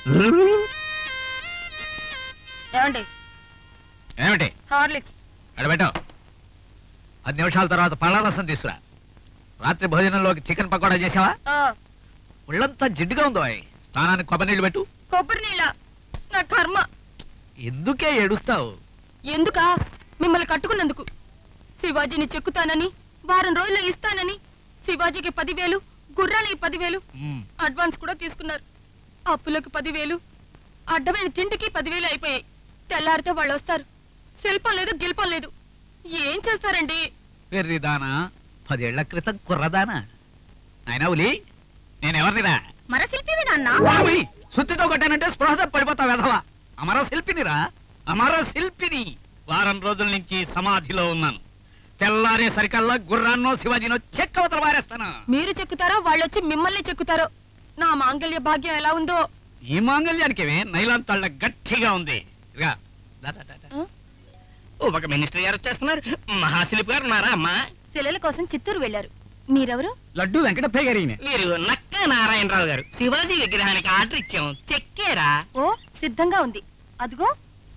ఏమండి ఏమిటి హార్లిక్స్ అడబెట్టావు పది నిమిషాల తర్వాత పళ్ళ రసం తీసుకురా రాత్రి భోజనంలోకి చికెన్ పకోడా చేసావా ఆ, ఒళ్ళంతా జిడ్డుగా ఉందో ఓయ్. స్నానానికి కొబ్బరి నీళ్ళు పెట్టు కొబ్బరి నీళ్ళ నా కర్మ ఎందుకే ఏడుస్తావు ఎందుకా మిమ్మల్ని కట్టుకున్నందుకు శివాజీని చెక్కుతానని వారం రోజుల్లో ఇస్తానని శివాజీకి పదివేలు గుర్రానికి పదివేలు మ్, అడ్వాన్స్ కూడా తీసుకున్నారు అప్పులకు పదివేలు అడ్డమైన తిండికి పదివేలు అయిపోయాయి తెల్లారితే వాళ్ళు వస్తారు శిల్పం లేదు గిల్పం లేదు ఏం చేస్తారండి వెర్రిదానా పదేళ్ల క్రితం కుర్రదానా అయినా ఉలి నేనెవరినిరా మర శిల్పివి నాన్న ఉలి, సుత్తితో కొట్టానంటే స్పృహ పడిపోతావు వెధవా అమర శిల్పినిరా అమర శిల్పిని వారం రోజుల నుంచి సమాధిలో ఉన్నాను తెల్లారే సరికల్లా గుర్రాన్నో శివాజీనో చెక్కవతల పారేస్తాను మీరు చెక్కుతారో వాళ్ళొచ్చి మిమ్మల్ని చెక్కుతారో నా మాంగళ్య భాగ్యం ఎలా ఉందో ఈ మాంగళ్యానికేమే నైలాన్ తళ్ళ గట్టిగా ఉంది ఇదిగా, దా, దా, దా, దా. ఆ? ఓ, ఒక మినిస్టర్ గారు వచ్చేస్తున్నారు మహాశిల్పి గారు ఉన్నారా అమ్మా శిలల కోసం చిత్తూరు వెళ్లారు మీరెవరు లడ్డు వెంకటప్పయ్య గారి ఈయన. మీరు నక్క నారాయణరావు గారు శివాజీ విగ్రహానికి ఆర్డర్ ఇచ్చాం చెక్కేరా ఓ సిద్ధంగా ఉంది అదిగో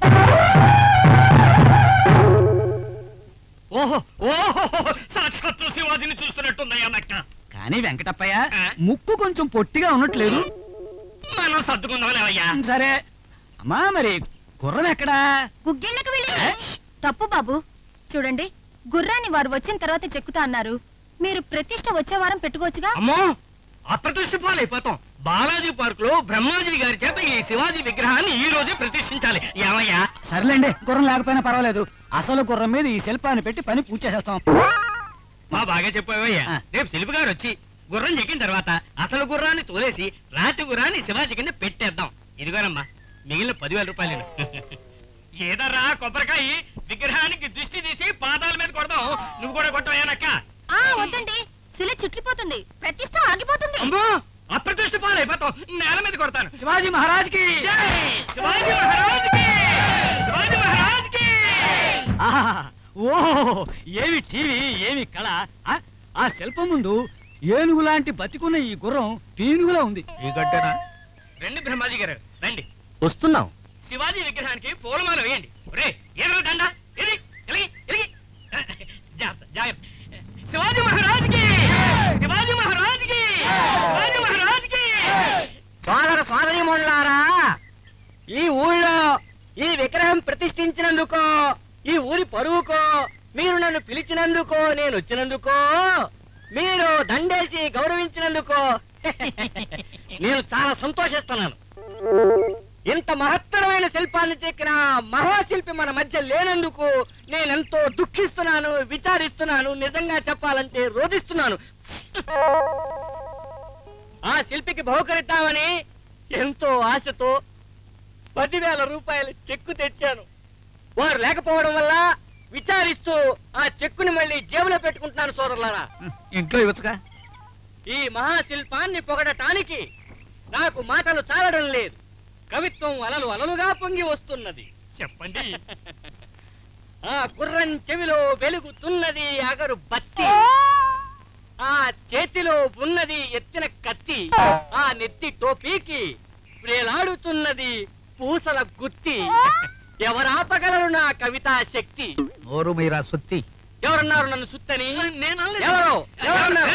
ఓహో ఓహో సాక్షాత్తు శివాజీని చూస్తున్నట్టుందయ్యా నక్క కానీ వెంకటప్పయ్య ఆ? ముక్కు కొంచెం పొట్టిగా ఉన్నట్లేదు మనం సర్దుకుందామలేవయ్యా సరే అమ్మా మరి గుర్రం ఎక్కడా గుగ్గిళ్ళకి వెళ్ళి తప్పు బాబు చూడండి గుర్రాన్ని వారు వచ్చిన తర్వాత చెక్కుతా అన్నారు మీరు ప్రతిష్ట వచ్చే వారం పెట్టుకోవచ్చుగా అమ్మో అప్రతిష్ట పాలైపోతాం బాలాజీ పార్క్ లో బ్రహ్మాజీ గారి చేత ఈ శివాజీ విగ్రహాన్ని ఈ రోజే ప్రతిష్ఠించాలి ఏమయ్యా సర్లేండి గుర్రం లేకపోయినా పర్వాలేదు అసలు గుర్రం మీద ఈ శిల్పాన్ని పెట్టి పని పూర్తి చేసేస్తాం మా బాగా చెప్పావయ్యా ఆ. రేపు శిల్పి గారు వచ్చి గుర్రం చెక్కిన తర్వాత అసలు గుర్రాన్ని తోలేసి రాతి గుర్రాన్ని శివాజీ కింద పెట్టేద్దాం ఇదిగోనమ్మా మిగిలిన పదివేల రూపాయలు నేను. ఏదర్రా కొబ్బరికాయ విగ్రహానికి దృష్టి తీసి పాదాల మీద కొడదాం నువ్వు కూడా కొట్టవయ్యానక్క ఆ వద్దండి శిల చుట్లిపోతుంది ప్రతిష్ట ఆగిపోతుంది అమ్మో అప్రతిష్ట పాలైపోతాం నేల మీద కొడతాను శివాజీ మహారాజ్ కి జై! శివాజీ మహారాజ్కి! శివాజీ మహారాజ్కి! ఓ ఏమి టీవీ ఏమి కళ ఆ, ఆ శిల్పం ముందు ఏనుగు లాంటి బతికున్న ఈ గుర్రం పీనుగులా ఉంది ఈ గడ్డనా రండి బ్రహ్మాజీ గారు రండి వస్తున్నాం శివాజీ విగ్రహానికి పూలమాల వేయండి రే ఎదురు దండ ఇది ఎలిగి ఎలిగి జాగ్రత్త జాగ్రత్త శివాజీ మహారాజ్కి శివాజీ మహారాజ్కి శివాజీ మహారాజ్కి సోదర సోదరి మొండ్లారా ఈ ఊళ్ళో ఈ విగ్రహం ప్రతిష్ఠించినందుకో ఈ ఊరి పరువుకో మీరు నన్ను పిలిచినందుకో నేను వచ్చినందుకో మీరు దండేసి గౌరవించినందుకో నేను చాలా సంతోషిస్తున్నాను ఇంత మహత్తరమైన శిల్పాన్ని చెక్కిన మహాశిల్పి మన మధ్య లేనందుకు నేనెంతో దుఃఖిస్తున్నాను విచారిస్తున్నాను నిజంగా చెప్పాలంటే రోధిస్తున్నాను ఆ శిల్పికి బహుకరిద్దామని ఎంతో ఆశతో పదివేల రూపాయల చెక్కు తెచ్చాను వారు లేకపోవడం వల్ల విచారిస్తూ ఆ చెక్కుని మళ్ళీ జేబులో పెట్టుకుంటున్నాను సోదరులారా ఇంట్లో ఇవ్వచ్చుగా ఈ మహాశిల్పాన్ని పొగడటానికి నాకు మాటలు చాలడం లేదు కవిత్వం అలలు అలలుగా పొంగి వస్తున్నది చెప్పండి ఆ గుర్రం చెవిలో వెలుగుతున్నది అగరు బత్తి ఆ చేతిలో ఉన్నది ఎత్తిన కత్తి ఆ నెత్తి టోపీకి వేలాడుతున్నది పూసల గుత్తి ఎవరాపగలరు నా కవితా శక్తి నోరు మీరా సుత్తి ఎవరన్నారు నన్ను సుత్తని నేను ఎవరు ఎవరన్నారు